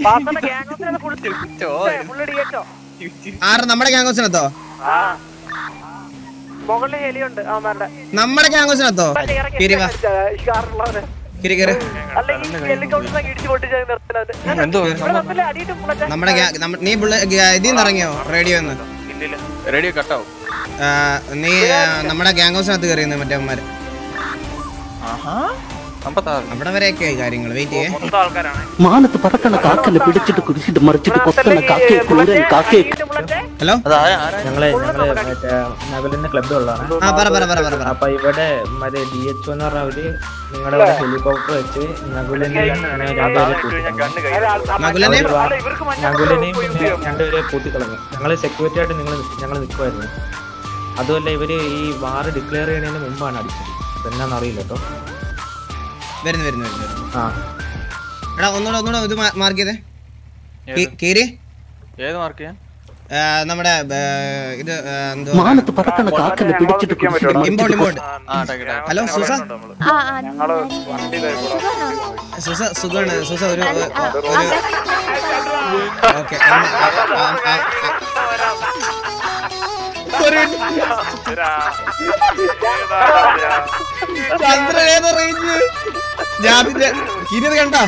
വാസന്റെ ഗ്യാങ്സിനെ കുളിച്ചു ഫുള്ള് ഡിയറ്റോ ആറ് നമ്മുടെ ഗ്യാങ്കോസിനകത്തോ മുകളിൽ ഹെലിയുണ്ട് അവന്മാരുടെ നമ്മുടെ ഗ്യാങ്കോസിനകത്തോ കിരി വാ കാറുള്ളവര് കിരി കയറി അല്ലെങ്കിൽ ഈ ഹെലികോപ്റ്റർ ഇടിച്ചു പൊട്ടിച്ച് നിർത്തലത് എന്തോ ഇവിടെ നിർത്തില്ല അടിയിട്ട് മുളച്ച നമ്മുടെ ഗ്യാ- നമ്മ- നീ ബുള്ള ഇതിൽ നിന്ന് ഇറങ്ങിയോ റേഡിയോ നിന്ന് റേഡിയോ കട്ടാവും ആ, നീ ആ, നമ്മുടെ ഗ്യാങ്കോസിനകത്ത് കയറിയെന്ന് മറ്റേ അമ്മമാര് ആഹാ അമ്പത്താറ് അവിടെ വരെയൊക്കെ ആയി കാര്യങ്ങൾ വെയിറ്റ് ചെയ്യേ മൊത്തം ആൾക്കാരാണ് മാനത്ത് പറക്കണ കാക്കല്ല പിടിച്ചിട്ട് കുടിച്ചിട്ട് മറിച്ചിട്ട് കൊത്തണ കാക്കയെ കൂരൻ കാക്കയെ മുളച്ചേ ഹലോ ഞങ്ങളെ ഞങ്ങള് മറ്റേ നഗലിന്റെ ക്ലബുള്ളതാണ് ആ പറ പറ പറ പറ പറ അപ്പൊ ഇവിടെ മറ്റേ ഡി എച്ച് എന്ന് പറഞ്ഞവര് നിങ്ങളുടെ ഇവിടെ ഹെലികോപ്റ്റർ വെച്ച് നകുലിനെ രണ്ടുപേരെ കൂട്ടിക്കളഞ്ഞു നകുലനെ നകുലിനെയും പിന്നെ രണ്ടുപേരെ കൂട്ടിക്കളഞ്ഞു ഞങ്ങള് സെക്യൂരിറ്റി ആയിട്ട് നിങ്ങൾ ഞങ്ങൾ നിൽക്കുമായിരുന്നു അതുമല്ല ഇവര് ഈ വാർ ഡിക്ലെയർ ചെയ്യുന്നതിന് മുമ്പാണ് അടിച്ചത് അതെന്നാന്ന് അറിയില്ല കേട്ടോ വരുന്നു വരുന്നു വരുന്നു വരുന്നു ആ എടാ ഒന്നുകൂടെ ഒന്നുകൂടെ ഇത് മാർക്ക് ചെയ്തേ കീ- കീരി ഏത് മാർക്ക് ചെയ്യാൻ ആ, നമ്മുടെ ആ, ഇത് ആ, എന്തുവാ മാനത്ത് പറക്കണ കാക്കല്ല പിടിച്ചിട്ട് കുടിച്ചിട്ട് ഇമ്പോണ്ട് ഇമ്പോണ്ട് ആ ടാ ഹലോ സുസ ആ ആ സുഖാണോ? സുസ സുഖമാണ് സുസ ഒരു അല്ല, ആ, ഒരു ആ, ഓക്കെ ചന്ദ്രൻ ഏതാ റേഞ്ച് ജാബിന്റെ കിരിത് കണ്ടോ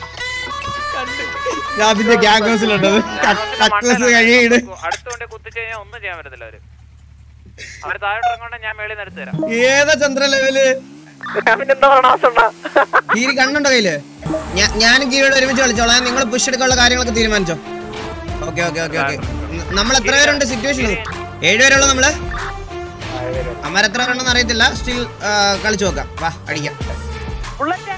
ജാബിന്റെ ഗ്യാങ് ഹൗസിലുണ്ടത് കക്കൂസ് കഴിയിട്ട് അടുത്തുകൊണ്ട് കുത്തിച്ച് കഴിഞ്ഞാൽ ഒന്നും ചെയ്യാൻ പറ്റത്തില്ല അവര് അവര് താഴോട്ട് ഇറങ്ങോണ്ട് ഞാൻ മേളിൽ നിന്ന് എടുത്തു തരാം ഏതാ ചന്ദ്ര ലെവല് എന്താ പറയണ കീരി കണ്ണുണ്ടോ കയ്യില് ഞാ- ഞാനും കീരിയോട് ഒരുമിച്ച് കളിച്ചോളാം നിങ്ങൾ പുഷ് എടുക്കാനുള്ള കാര്യങ്ങളൊക്കെ തീരുമാനിച്ചോ ഓക്കെ ഓക്കെ ഓക്കെ ഓക്കെ നമ്മൾ എത്ര പേരുണ്ട് സിറ്റുവേഷൻ ഏഴുപേരുള്ളൂ നമ്മള് അമ്മാർ എത്ര പേരുണ്ടെന്ന് അറിയത്തില്ല സ്റ്റിൽ കളിച്ചു നോക്കാം വാ അടിക്കാം ബുള്ളറ്റ്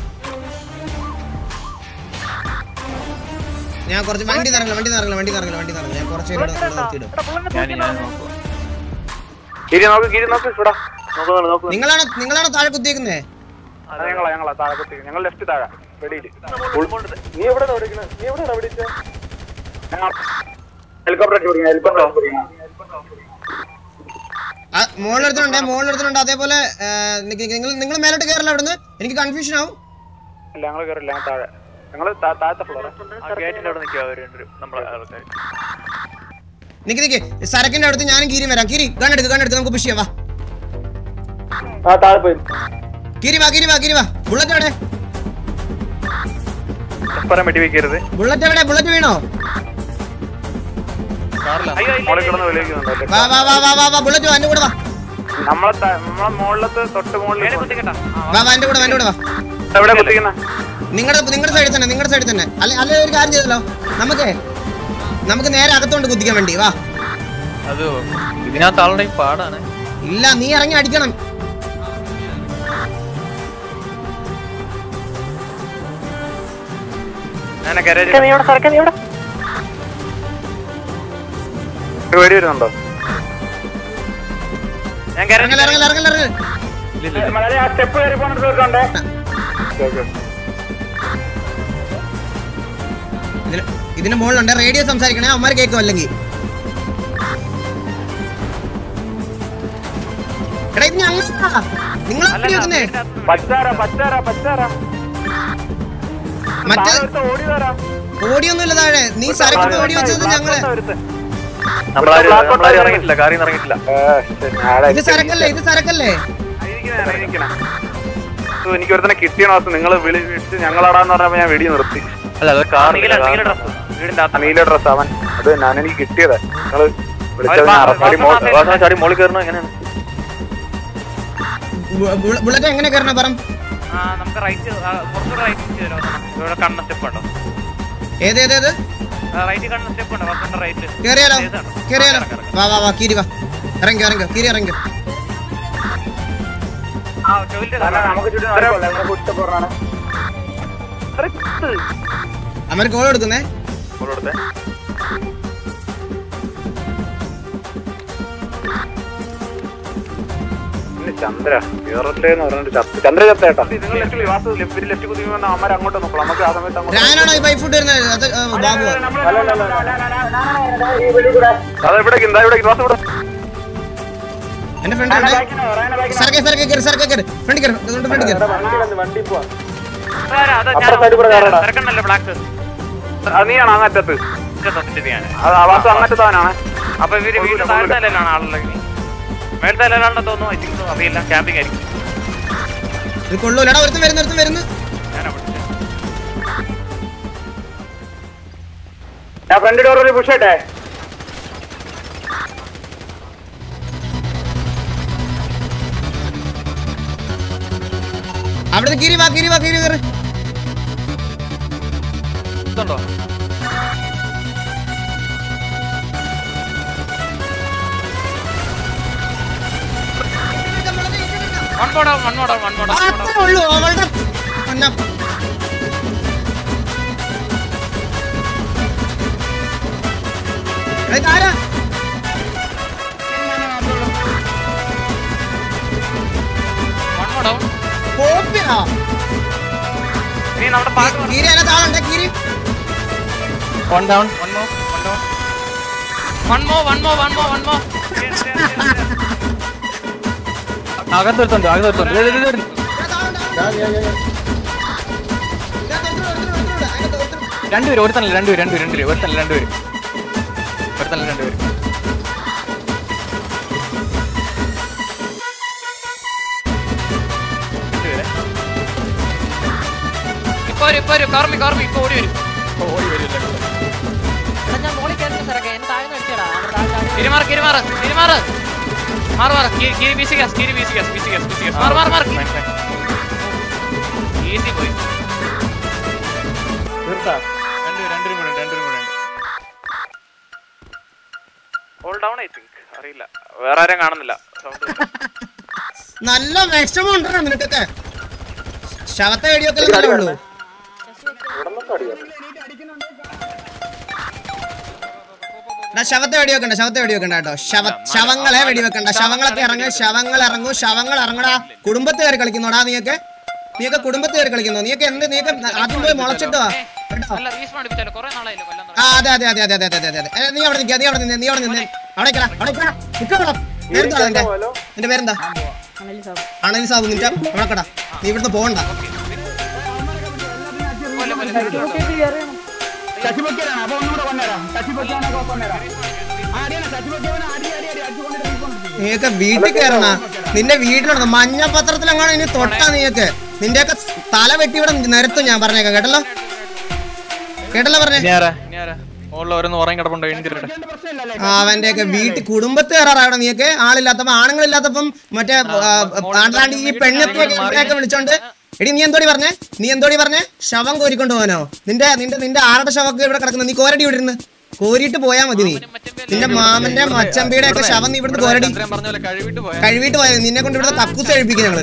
ഞാൻ കുറച്ച് വണ്ടി നിറങ്ങില്ല വണ്ടി നിറങ്ങില്ല വണ്ടി നിറങ്ങില്ല വണ്ടി നിറങ്ങില്ല ഞാൻ കുറച്ച് പേരോട് നിർത്തിയിടും ഞാൻ ഞാൻ നോക്കുക കിരി നോക്ക് കിരി നോക്ക് ഇവിടെ നോക്ക് നോക്ക് നോക്ക് നിങ്ങളാണോ നിങ്ങളാണോ താഴെ കുത്തിയേക്കുന്നേ അത് ഞങ്ങളാ ഞങ്ങളാ താഴെ കുത്തി ഞങ്ങൾ ലെഫ്റ്റ് താഴെ വെടിയില് നീ എവിടെ ഓടിക്കുന്നത് നീ എവിടെ ഓടിച്ചത് ഹെലികോപ്റ്റർ അടിച്ചു പിടിക്കണം ഹെലികോപ്റ്റർ മുകളിലെടുത്തുണ്ട് മുകളിലെടുത്തുണ്ട് അതേപോലെ ആ, നിക്ക് നിങ്ങൾ നിങ്ങൾ മേലോട്ട് കയറില്ല അവിടുന്ന് എനിക്ക് കൺഫ്യൂഷൻ ആവും ഇല്ല ഞങ്ങൾ കയറില്ല ഞങ്ങൾ താഴെ ഞങ്ങൾ താഴത്തെ ഫ്ലോർ ഗേറ്റിന്റെ അവിടെ നിൽക്കുക അവര് രണ്ടുപേരും നമ്മളെ ആൾക്കാർ നിക്ക് നിക്ക് സരക്കിന്റെ അടുത്ത് ഞാനും കീരി വരാം കീരി ഗൺ എടുക്ക് ഗൺ എടുക്ക് നമുക്ക് പുഷ് ചെയ്യാം വാ ആ താഴെ പോയി കീരി വാ കീരി വാ കീരി വാ ബുള്ളറ്റ് എവിടെ പരസ്പരം വെടി വെക്കരുത് ബുള്ളറ്റ് എവിടെ ബുള്ളറ്റ് വീണോ കാറില്ല മോളിൽ കിടന്ന് വിളിക്കുന്നുണ്ട് വാ വാ വാ വാ വാ വാ ബുള്ളറ്റ് വാ എന്റെ കൂടെ വാ നമ്മളെ ത- നമ്മളെ മുകളിലത്തെ തൊട്ട് മുകളിൽ കുത്തിക്കട്ടാ വാ വാ എന്റെ കൂടെ വാ, എന്റെ കൂടെ വാ എവിടെ കുത്തിക്കുന്ന നിങ്ങളുടെ നിങ്ങളുടെ സൈഡിൽ തന്നെ നിങ്ങളുടെ സൈഡിൽ തന്നെ അല്ലെ അല്ലെ ഒരു കാര്യം ചെയ്തല്ലോ നമുക്ക് നമുക്ക് നേരെ അകത്തോണ്ട് കുത്തിക്കാൻ വേണ്ടി വാ അത് ഇതിനകത്ത് ആളുടെ പാടാണ് ഇല്ല നീ ഇറങ്ങി അടിക്കണം ഞാൻ ഗരാജ് വെടി വരുന്നുണ്ടോ ഞാൻ ഇറങ്ങല ഇറങ്ങല ഇറങ്ങല ഇറങ്ങല സ്റ്റെപ്പ് കയറി പോകണ്ടോ ഇതിന് ഇതിന് മുകളിലുണ്ട് റേഡിയോ സംസാരിക്കണേ അവന്മാർ കേൾക്കും അല്ലെങ്കിൽ എടാ ഇത് ഞങ്ങളാ നിങ്ങൾ വെക്കുന്നേ പച്ചാര പച്ചാര പച്ചാര മറ്റേ ഓടി വരാം ഓടിയൊന്നുമില്ല താഴെ നീ സരക്ക് ഓടി വെച്ചത് ഞങ്ങള് നമ്മളാരും നമ്മളാരും ഇറങ്ങിയിട്ടില്ല കാറിൽ ഇറങ്ങിയിട്ടില്ല ഇത് സരക്കല്ലേ ഇത് സരക്കല്ലേ എനിക്ക് ഒരുത്തനെ കിട്ടിയ മാസം നിങ്ങൾ വിളി വിളിച്ച് ഞങ്ങളാടാന്ന് പറഞ്ഞപ്പോ ഞാൻ വെടി നിർത്തി അല്ല അത് കാറിൽ വീടിന്റെ ആ നീല ഡ്രസ് അവൻ അത് ഞാൻ എനിക്ക് കിട്ടിയത് നിങ്ങള് വിളിച്ചത് അവര് ഞാൻ വാ- അറപ്പാടി വാ- മോൾ- വാ- ചാടി മോളിൽ കയറണം എങ്ങനെയാണ് ബു- ബുള്ളറ്റ് എങ്ങനെ കയറണ പറ ആ നമുക്ക് റൈറ്റ് കുറച്ചുകൂടെ റൈറ്റ് ചെയ്തോ ഇവിടെ കണ്ണ സ്റ്റെപ്പ് ഉണ്ടോ ഏത് ഏത് ഏത് റൈറ്റ് കണ്ണ സ്റ്റെപ്പ് ഉണ്ടോ കുറച്ചുകൂടെ റൈറ്റ് കേറിയാലോ കേറിയാലോ വാ വാ വാ കീരി വാ ഇറങ്ങിക്കോ ഇറങ്ങിക്കോ കീരി ഇറങ്ങിക്കോ ആ ടോയ്ലറ്റ് നമുക്ക് ചുറ്റും നടക്കുമല്ലേ? നമുക്ക് ഇഷ്ടപ്പെടുന്നതാണ്. അവര് കോൾ കൊടുക്കുന്നേ ഇവിടുത്തെ. പിന്നെ ചന്ദ്ര കേറട്ടെ എന്ന് പറഞ്ഞിട്ട് ചത്ത് ചന്ദ്ര ചത്തേട്ടാ നിങ്ങൾ ലെഫ്റ്റ് വാസു ലെഫ്റ്റ് ലെഫ്റ്റ് കുതി വന്നാൽ അമ്മ അങ്ങോട്ട് നോക്കണം നമുക്ക് ആ സമയത്ത് അങ്ങോട്ട് ഞാനാണോ ഈ ബൈ ഫുഡ് വരുന്നത് അത് ആ, ബാബു അതെ ഇവിടെ എന്താ ഇവിടെ വാസു ഇവിടെ എന്റെ ഫ്രണ്ട് ഉണ്ട് സർക്കേ സർക്കേ കയറി സർക്കേ കയറി ഫ്രണ്ട് കയറി അതുകൊണ്ട് ഫ്രണ്ട് കയറി വണ്ടി പോവാ അതാ അപ്പുറത്തെ side കൂടെ കയറടാ. തിരക്കണ്ടല്ലോ ബ്ലാക്ക് അത് നീയാണോ അങ്ങറ്റത്ത് സത്യത്തിൽ ഞാൻ അത് ആ വാസം അങ്ങറ്റത്തവനാണ് അപ്പൊ ഇവര് വീട് താഴത്തെ നിലയിലാണ് ആളുള്ളത് മേളത്തെ നിലയിലാണെന്ന് തോന്നുന്നു ഐ തിങ്ക് അറിയില്ല ക്യാമ്പിംഗ് ആയിരിക്കും ഇത് കൊള്ളൂലടാ ഒരുത്തും വരുന്നു ഒരുത്തും വരുന്നു ഞാനാ വിളിച്ചത് ഞാൻ ഫ്രണ്ട് ഡോറിൽ പുഷ് ചെയ്യട്ടെ അവിടുന്ന് കിരി വാ കിരി വാ കിരി കയറി ഇതുണ്ടോ വൺ മോഡോ വൺ മോഡോ വൺ മോഡോ അത്രേ ഉള്ളൂ അവളുടെ പൊന്ന ഏയ് ഇതാരാ? വൺ മോഡോ കോപ്പിയാ? നീ നമ്മുടെ പാട്ട് കീ- കീരി അതിനകത്ത് ആളുണ്ടോ കീരി വൺ ഡൗൺ വൺ മോ വൺ ഡൗൺ വൺ മോ വൺ മോ വൺ മോ വൺ മോ അകത്തൊരുത്തുണ്ട് അകത്തൊരുത്തുണ്ട് ഇതിനകത്ത് ആളുണ്ട്, ആളുണ്ട്. ഇതിനകത്ത് ഒരുത്തനുണ്ട്, ഒരുത്തനുണ്ട്, അതിനകത്ത് ഒരുത്തനുണ്ട്. രണ്ടുപേര് ഒരുത്തനല്ല രണ്ടുപേര് രണ്ടുപേര് രണ്ടുപേര് ഒരുത്തനല്ല രണ്ടുപേര് ഒരുത്തനല്ല രണ്ടുപേര് രണ്ടുപേരെ ഇപ്പൊ വരും ഇപ്പൊ വരും കാർമി കാർമി ഇപ്പൊ ഓടി വരും ഓടി വരില്ല ഞാൻ മോളിൽ കയറുന്ന സാറൊക്കെ എന്നെ താഴെ അടിച്ചടാ അവിടെ താഴെ താഴെ കിരിമാറ് കിരിമാറ് കിരിമാറ് മാറ് മാറ് കി- കിരി ബി സി ഗ്യാസ് കിരി B C gas B C gas B C gas മാറ് മാറ് മാറ് ഈസി പോയി രണ്ടുപേര് രണ്ടുപേരും കൂടെ ഉണ്ട് രണ്ടുപേരും കൂടെ ഉണ്ട് ഹോൾ ഡൗൺ ഐ തിങ്ക് അറിയില്ല വേറെ ആരും കാണുന്നില്ല സൗണ്ട് നല്ല വിഷമം ഉണ്ടോ നിനക്കൊക്കെ ശവത്തെ വെടിവെക്കലേ ഉള്ളൂ എടാ, ശവത്തെ വെടിവെക്കണ്ട ശവത്തെ വെടിവെക്കണ്ട കേട്ടോ ശവ ശവങ്ങളെ വെടിവെക്കണ്ട ശവങ്ങളൊക്കെ ഇറങ്ങും ശവങ്ങൾ ഇറങ്ങും ശവങ്ങൾ ഇറങ്ങടാ കുടുംബത്ത് കയറി കളിക്കുന്നോടാ നീയൊക്കെ നീയൊക്കെ കുടുംബത്ത് കയറി കളിക്കുന്നോ നീയൊക്കെ എന്ത് നീയൊക്കെ ആദ്യം പോയി മുളച്ചിട്ടോ കേട്ടോ അല്ല റീസ്പോൺ അടിപ്പിച്ചാലോ കുറെ നാളായില്ലോ കൊല്ലം ആ അതെ അതെ അതെ അതെ അതെ അതെ അതെ അതെ ഏ, നീ അവിടെ നിൽക്കുക നീ അവിടെ നിന്ന് നീ അവിടെ നിന്ന് അവിടെ നിൽക്കടാ അവിടെ നിൽക്കടാ നിൽക്കടാ പേരെന്താ നിന്റെ നിന്റെ പേരെന്താ അണലി സാബു നിന്റെ അവിടെ കടാ നീ ഇവിടുന്ന് പോകണ്ട നീയൊക്കെ വീട്ടിൽ കയറണ നിന്റെ വീട്ടിലുണ്ട് മഞ്ഞ പത്രത്തിലെങ്ങാണ് ഇനി തൊട്ടാ നീയൊക്കെ നിന്റെയൊക്കെ തല വെട്ടി ഇവിടെ നിരത്തും ഞാൻ പറഞ്ഞേക്കാം കേട്ടല്ലോ കേട്ടല്ലോ പറഞ്ഞേ ഇനി ആരാ ഇനി ആരാ മുകളിൽ ഓരോന്ന് ഉറങ്ങി കിടപ്പുണ്ടോ എഴുതിരുടെ അവന്റെ ഒക്കെ വീട്ടിൽ കുടുംബത്ത് കയറാറാണ് നീയൊക്കെ ആളില്ലാത്തപ്പോ ആണുങ്ങളില്ലാത്തപ്പം മറ്റേ ആണ്ടാണ്ട് ഈ പെണ്ണൊക്കെ വിളിച്ചോണ്ട് എടി നീ എന്തോടി പറഞ്ഞേ നീ എന്തോടി പറഞ്ഞേ ശവം കോരിക്കൊണ്ട് പോകാനോ നിന്റെ നിന്റെ നിന്റെ ആരുടെ ശവമൊക്കെ ഇവിടെ കിടക്കുന്നത് നീ കോരടി ഇവിടെ ഇരുന്ന് കോരിയിട്ട് പോയാ മതി നീ നിന്റെ മാമന്റെ മച്ചമ്പിയുടെ ഒക്കെ ശവം നീ ഇവിടുന്ന് കോരടി ഇത്രയും പറഞ്ഞ പോലെ കഴിവിട്ട് പോയാ കഴിവിട്ട് പോയത് നിന്നെ കൊണ്ട് ഇവിടുത്തെ കക്കൂസ് കഴിപ്പിക്കും ഞങ്ങള്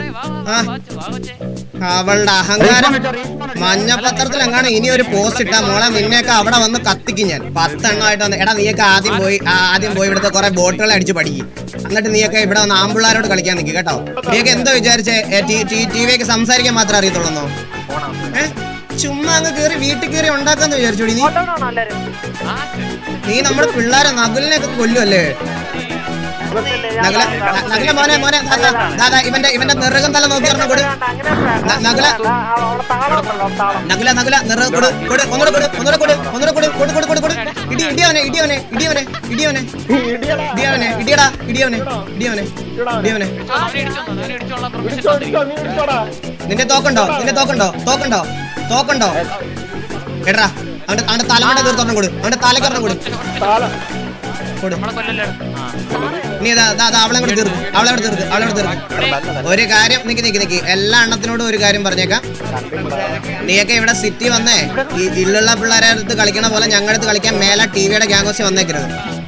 ആ അവളുടെ അഹങ്കാരം മഞ്ഞപ്പത്രത്തിൽ എങ്ങാണ് ഇനി ഒരു പോസ്റ്റ് ഇട്ടാ മോളെ നിന്നെയൊക്കെ അവിടെ വന്ന് കത്തിക്കും ഞാൻ പത്തെണ്ണമായിട്ട് വന്ന് എടാ നീയൊക്കെ ആദ്യം പോയി ആ, ആദ്യം പോയി ഇവിടുത്തെ കുറെ ബോട്ടുകൾ അടിച്ച് പഠിക്കും എന്നിട്ട് നീയൊക്കെ ഇവിടെ വന്ന് ആമ്പിള്ളാരോട് കളിക്കാൻ നിൽക്കും കേട്ടോ നീയൊക്കെ എന്തോ വിചാരിച്ചേ ടി വിയൊക്കെ സംസാരിക്കാൻ മാത്രമേ അറിയത്തുള്ളൂ ഏ ചുമ്മാ അങ്ങ് കേറി വീട്ടിൽ കേറി ഉണ്ടാക്കാന്ന് വിചാരിച്ചോടി നീ നീ നമ്മുടെ പിള്ളേരെ നകുലിനെയൊക്കെ കൊല്ലുമല്ലേ നകുല ന- നകുല മോനെ മോനെ ദാ, ദാ, ദാ, ദാ, ഇവന്റെ ഇവന്റെ നിറകം തല നോക്കി പറഞ്ഞ കൊടു ന- നകുല നകുല നകുല നിറ കൊടു കൊടു ഒന്നുകൂടെ കൊടു ഒന്നുകൂടെ കൊടു ഒന്നുകൂടെ കൊടു കൊടു കൊടു കൊടു കൊടു ഇടി ഇടിയവനെ ഇടിയവനെ ഇടിയവനെ ഇടിയവനെ ഇടിയവനെ ഇടിയടാ ഇടിയവനെ ഇടിയവനെ ഇടിയവനെ നിന്റെ തോക്കുണ്ടോ നിന്റെ തോക്കുണ്ടോ തോക്കുണ്ടോ തോക്കുണ്ടോ എടാ അവന്റെ അവന്റെ തലമുണ്ട തീർത്തൊരെണ്ണം കൊടു അവന്റെ തലക്കൊരെണ്ണം കൊടു കൊടു നീ ഇതാ ഇതാ, ഇതാ, അവളെ കൂടെ തീർക്ക് അവളെ കൂടെ തീർക്ക് അവളെ കൂടെ തീർക്ക് ഒരു കാര്യം നിക്ക് നിക്ക് നിക്ക് എല്ലാ എണ്ണത്തിനോടും ഒരു കാര്യം പറഞ്ഞേക്കാം നീയൊക്കെ ഇവിടെ സിറ്റി വന്നേ ഈ ഇല്ലുള്ള പിള്ളേരെ അടുത്ത് കളിക്കണ പോലെ ഞങ്ങളുടെ അടുത്ത് കളിക്കാൻ മേലെ ടി വിയുടെ ഗ്യാങ്കോസി വന്നേക്കരുത്